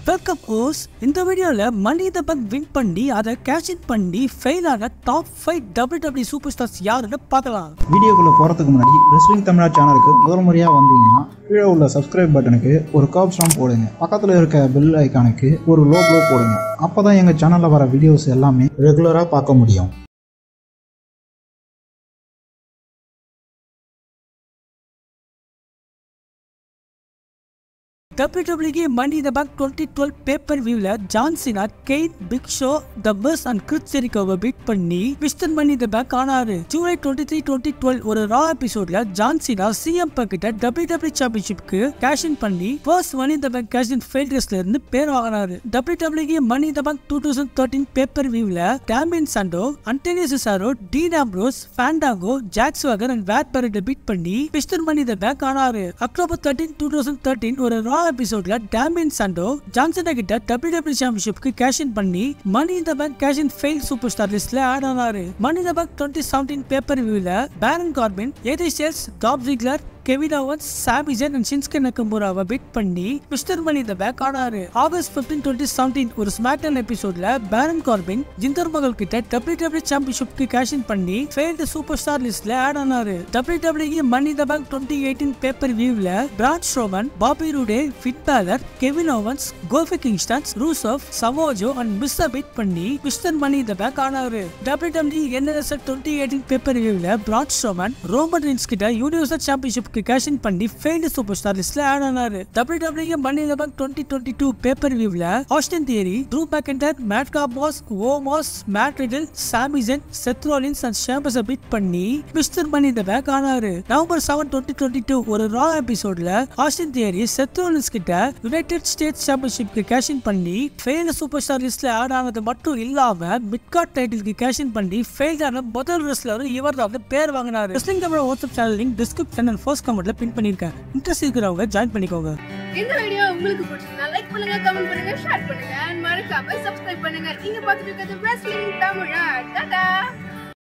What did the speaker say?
welcome hose இந்த வீடியோல மணி த buck win பண்ணி அதை கேஷ் இன் பண்ணி ஃபெயில் ஆன top five W W super stars யாருன்னு பார்க்கலாம் வீடியோக்குள்ளே போகிறதுக்கு முன்னாடி ரெஸ்லிங் தமிழா சேனலுக்கு முதல் முறையாக வந்தீங்கன்னா கீழே உள்ள சப்ஸ்கிரைப் பட்டனுக்கு ஒரு கர்ப் ஸ்டாம் போடுங்க பக்கத்தில் இருக்க பெல் ஐக்கானுக்கு ஒரு லோ ப்ளோ போடுங்க அப்போ தான் எங்கள் சேனலில் வர வீடியோஸ் எல்லாமே ரெகுலராக பார்க்க முடியும் WWE money the bank twenty twelve pay per வியூல John Cena Kane big show the பஸ் அண்ட் கிறிஸ் ஜெரிகோவை பீட் பண்ணி மிஸ்டர் மணி த பேக் ஆனாரு July twenty three twenty twelve ஒரு ரா எபிசோட்ல ஜான்சினா சிஎம் கிட்ட WWE சாம்பியன்ஷிப்க்கு கேஷ் இன் பண்ணி first money the bank cash in ஃபெயில்டர்ஸ்ல இருந்து பேர் வாங்கினாரு WWE money the bank two thousand thirteen pay per வியூல Damien Sandow Antonio Cesaro Dean Ambrose Fandango Jacks வாகர் and Wade Barrett beat பண்ணி mister money the bank ஆனாரு October thirteen two thousand thirteen ஒரு Raw எபிசோட்ல Damien Sandow John Cena கிட்ட WWE சாம்பியன்ஷிப்க்கு cash in பண்ணி money in the bank cash in fail super star லிஸ்ட்ல add ஆனாரு money in the back twenty seventeen paper வியூல Baron Corbin AJ Styles Dolph Ziggler Kevin Owens Sami Zayn and Shinsuke நக்கம்பூராவை beat பண்ணி mister money the bank ஆனாரு August fifteen twenty seventeen ஒரு SmackDown எபிசோட்ல Baron Corbin Jinder Mahal கிட்ட W W சாம்பியன்ஷிப்க்கு cash in பண்ணி failed super star லிஸ்ட்ல add ஆனாரு W W money the bank twenty eighteen pay per வியூல Braun Strowman Bobby Roode Finn Balor Kevin Owens Kofi Kingston Rusev சவோஜோ and மிஸ்ஸ beat பண்ணி mister money the bank ஆனாரு W W என்எஸ்எல் twenty eighteen pay per வியூல Braun Strowman Roman Reigns கிட்ட universal சாம்பியன்ஷிப்க்கு cash in பண்ணி ஃபெயில்டு சூப்பர் ஸ்டார் லிஸ்ட்ல ஆட் ஆனாரு W W money the bank twenty twenty two pay per வியூல Austin Theory Drew McIntyre Madcap காபாஸ் Omos Matt Riddle Sami Zayn Seth Rollins and ஷேம்பஸை beat பண்ணி mister money the bank ஆனாரு November seven twenty twenty two ஒரு Raw எபிசோட்ல Austin Theory Seth Rollins கிட்ட United States சாம்பியன்ஷிப்க்கு cash in பண்ணி ஃபெயில்டு சூப்பர் ஸ்டார் லிஸ்ட்ல ஆட் ஆனது மட்டும் இல்லாம மிட்கார்ட் டைட்டிலுக்கு கேஷ் இன் பண்ணி ஃபெயில் ஆன முதல் ரெஸ்லர் இவர் தான் பேர் வாங்கினாரு wrestling Tamil WhatsApp channel link description and first கமெண்ட்ல பின் பண்ணிருக்கேன் இன்ட்ரெஸ்ட் இருக்கிறவங்க ஜாயின் பண்ணிக்கோங்க இந்த வீடியோ உங்களுக்கு பிடிச்சிருந்தா லைக் பண்ணுங்க கமெண்ட் பண்ணுங்க ஷேர் பண்ணுங்க and மறக்காம சப்ஸ்கிரைப் பண்ணுங்க நீங்க பார்த்துட்டு இருக்கிறது wrestling தமிழா டாடா